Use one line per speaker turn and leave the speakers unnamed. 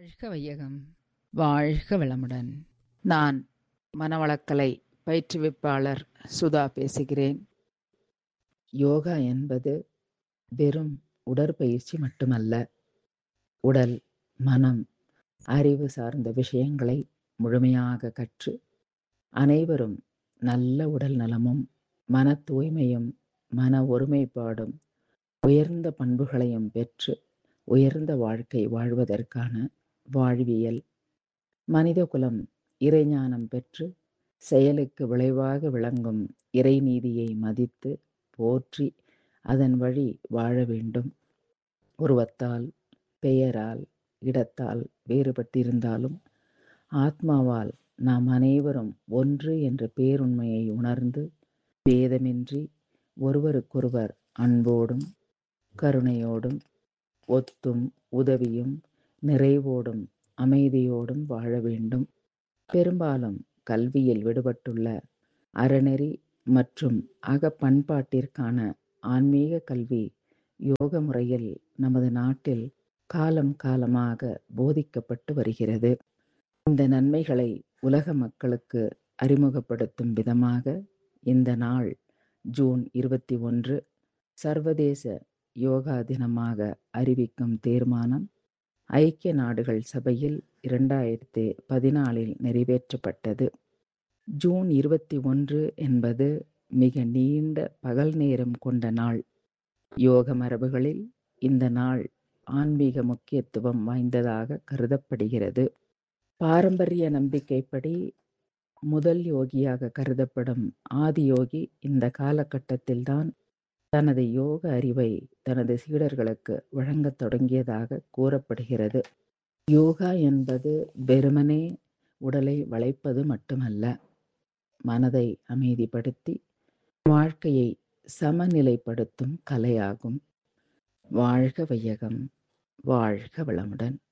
வாழ்க வையகம் வாழ்க வளமுடன் நான் மனவளக்கலை பயிற்றுவிப்பாளர் சுதா பேசுகிறேன் யோகா என்பது வெறும் உடற்பயிற்சி மட்டுமல்ல உடல் மனம் அறிவு சார்ந்த விஷயங்களை முழுமையாக கற்று அனைவரும் நல்ல உடல் நலமும் மன தூய்மையும் மன ஒருமைப்பாடும் உயர்ந்த பண்புகளையும் பெற்று உயர்ந்த வாழ்க்கை வாழ்வதற்கான வாழ்வியல் மனிதகுலம் இறைஞானம் பெற்று செயலுக்கு விளைவாக விளங்கும் இறைநீதியை மதித்து போற்றி அதன் வழி வாழ வேண்டும் உருவத்தால் பெயரால் இடத்தால் வேறுபட்டிருந்தாலும் ஆத்மாவால் நாம் அனைவரும் ஒன்று என்ற பேருண்மையை உணர்ந்து பேதமின்றி ஒருவருக்கொருவர் அன்போடும் கருணையோடும் ஒத்தும் உதவியும் நிறைவோடும் அமைதியோடும் வாழ வேண்டும் பெரும்பாலும் கல்வியில் விடுபட்டுள்ள அறநெறி மற்றும் அக பண்பாட்டிற்கான ஆன்மீக கல்வி யோக முறையில் நமது நாட்டில் காலம் காலமாக போதிக்கப்பட்டு வருகிறது இந்த நன்மைகளை உலக மக்களுக்கு அறிமுகப்படுத்தும் விதமாக இந்த நாள் ஜூன் இருபத்தி ஒன்று சர்வதேச யோகா தினமாக அறிவிக்கும் தீர்மானம் ஐக்கிய நாடுகள் சபையில் இரண்டாயிரத்தி பதினாலில் நிறைவேற்றப்பட்டது ஜூன் இருபத்தி ஒன்று என்பது மிக நீண்ட பகல் நேரம் கொண்ட நாள் யோக மரபுகளில் இந்த நாள் ஆன்மீக முக்கியத்துவம் வாய்ந்ததாக கருதப்படுகிறது பாரம்பரிய நம்பிக்கைப்படி முதல் யோகியாக கருதப்படும் ஆதியோகி இந்த காலகட்டத்தில்தான் தனது யோக அறிவை தனது சீடர்களுக்கு வழங்கத் தொடங்கியதாக கூறப்படுகிறது யோகா என்பது வெறுமனே உடலை வளைப்பது மட்டுமல்ல மனதை அமைதிப்படுத்தி வாழ்க்கையை சமநிலைப்படுத்தும் கலையாகும் வாழ்க வையகம் வாழ்க வளமுடன்